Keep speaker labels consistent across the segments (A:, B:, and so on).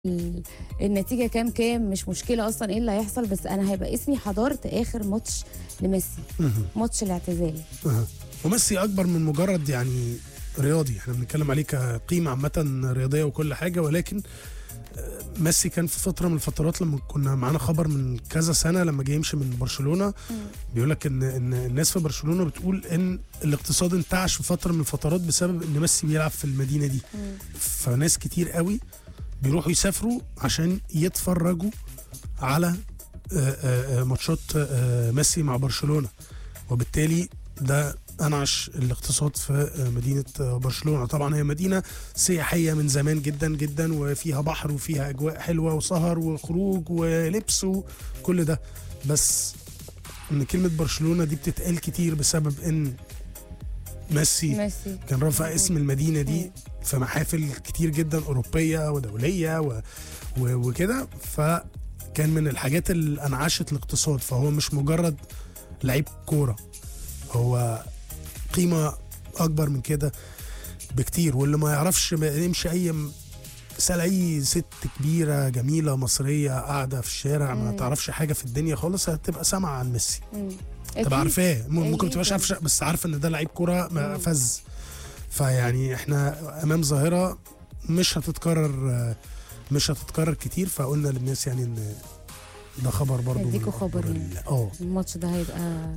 A: ال- النتيجه كام كام مش مشكله اصلا ايه اللي هيحصل بس انا هيبقى اسمي حضرت اخر ماتش لميسي
B: مهم.
A: ماتش الاعتزال
B: أها. وميسي اكبر من مجرد يعني رياضي احنا بنتكلم عليه كقيمه عامه رياضيه وكل حاجه ولكن آه، ميسي كان في فتره من الفترات لما كنا معانا خبر من كذا سنه لما جه يمشي من برشلونه بيقول لك ان ان الناس في برشلونه بتقول ان الاقتصاد انتعش في فتره من الفترات بسبب ان ميسي بيلعب في المدينه دي فناس كتير قوي بيروحوا يسافروا عشان يتفرجوا على آه، آه، آه، ماتشات آه، ميسي مع برشلونه وبالتالي ده انعش الاقتصاد في آه، مدينه آه، برشلونه طبعا هي مدينه سياحيه من زمان جدا جدا وفيها بحر وفيها اجواء حلوه وسهر وخروج ولبس وكل ده بس ان كلمه برشلونه دي بتتقال كتير بسبب ان ميسي
A: ميسي
B: كان رافع اسم المدينه دي
A: مم.
B: في محافل كتير جدا اوروبيه ودوليه و... و... وكده فكان من الحاجات اللي انعشت الاقتصاد فهو مش مجرد لعيب كوره هو قيمه اكبر من كده بكتير واللي ما يعرفش ما يمشي اي م- سأل اي ست كبيره جميله مصريه قاعده في الشارع ما
A: مم.
B: تعرفش حاجه في الدنيا خالص هتبقى سامعه عن ميسي
A: مم.
B: تبقى
A: أكيد.
B: عارفاه م- ممكن
A: أكيد.
B: ما تبقاش عارفه بس عارفه ان ده لعيب كوره ما
A: مم.
B: فز فيعني احنا امام ظاهره مش هتتكرر مش هتتكرر كتير فقلنا للناس يعني ان ده خبر برضو من
A: نديكوا خبر
B: أخبار
A: يعني.
B: ال- اه
A: الماتش ده هيبقى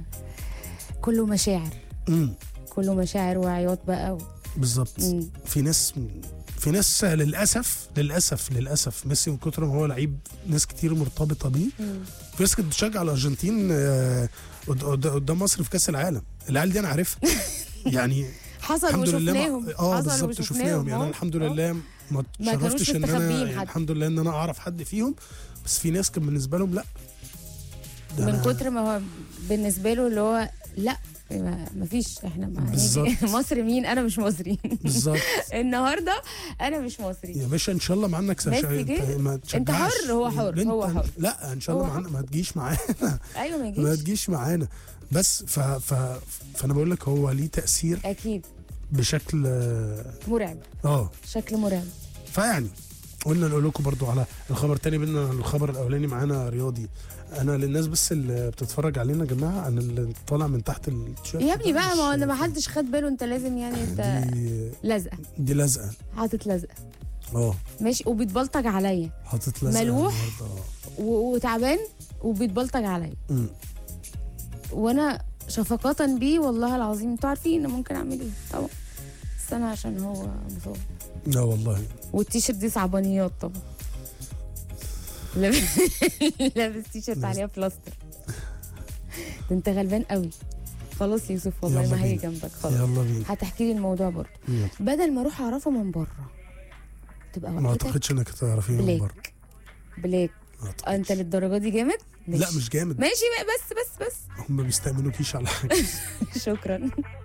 A: كله مشاعر
B: أمم،
A: كله مشاعر وعياط بقى و...
B: بالظبط
A: مم.
B: في ناس في ناس للاسف للاسف للاسف ميسي من كتر ما هو لعيب ناس كتير مرتبطه بيه
A: مم.
B: في ناس كانت بتشجع الارجنتين آه، قد- قد- قدام مصر في كاس العالم العيال دي انا عارفها يعني
A: حصل
B: الحمد لله
A: وشفناهم
B: ما- اه
A: حصل
B: بالظبط
A: وشفناهم.
B: شفناهم يعني
A: أهو.
B: انا الحمد
A: أهو.
B: لله ما
A: ما كانوش
B: شرفتش ان
A: مستخبيين
B: انا
A: حد.
B: الحمد لله ان انا اعرف حد فيهم بس في ناس كان بالنسبه لهم لا ده
A: من
B: أنا-
A: كتر ما هو بالنسبه له اللي هو لا ما ما فيش احنا ما
B: بالظبط.
A: هنيجي- مصر مين انا مش مصري
B: بالظبط
A: النهارده انا مش مصري
B: يا باشا ان شاء الله معانا
A: ميسي جه.
B: ما
A: أنت
B: تشجعش
A: حر، هو حر،
B: البنت-
A: هو حر.
B: لا ان شاء الله
A: هو
B: معانا ما تجيش معانا
A: ايوه ما
B: ما
A: يجيش
B: تجيش معانا بس ف... ف... فانا بقول لك هو ليه تاثير
A: اكيد
B: بشكل اه
A: مرعب
B: آه.
A: شكل مرعب
B: فيعني قلنا نقول لكم برضو على الخبر التاني بينا الخبر الاولاني معانا رياضي انا للناس بس اللي بتتفرج علينا يا جماعه انا اللي طالع من تحت التيشيرت
A: يا ابني
B: ده
A: بقى ما هو
B: مش-
A: انا ما حدش خد باله انت لازم يعني انت
B: دي
A: لزقه
B: دي لزقه
A: حاطط لزقه
B: اه
A: ماشي وبيتبلطج عليا
B: حاطط لزقه
A: ملوح؟
B: النهاردة.
A: و- وتعبان وبيتبلطج عليا
B: أمم.
A: وانا شفقة بيه والله العظيم انتوا عارفين انا ممكن اعمل ايه طبعا بس انا عشان هو مصاب
B: لا والله
A: والتيشيرت دي صعبانيات طبعا لابس لابس تيشيرت عليها بلاستر ده انت غلبان قوي خلاص يوسف والله
B: يلا
A: ما هي
B: بينا.
A: جنبك خلاص
B: يلا بينا
A: هتحكي لي الموضوع برضه
B: يلا.
A: بدل ما اروح اعرفه من بره تبقى
B: ما
A: وقتك
B: اعتقدش انك تعرفيه من بره
A: بلاك بلاك
B: ما أعتقدش.
A: انت للدرجه دي جامد
B: لا مش جامد
A: ماشي بقى بس بس بس
B: هم ما بيستأمنوكيش على حاجه
A: شكرا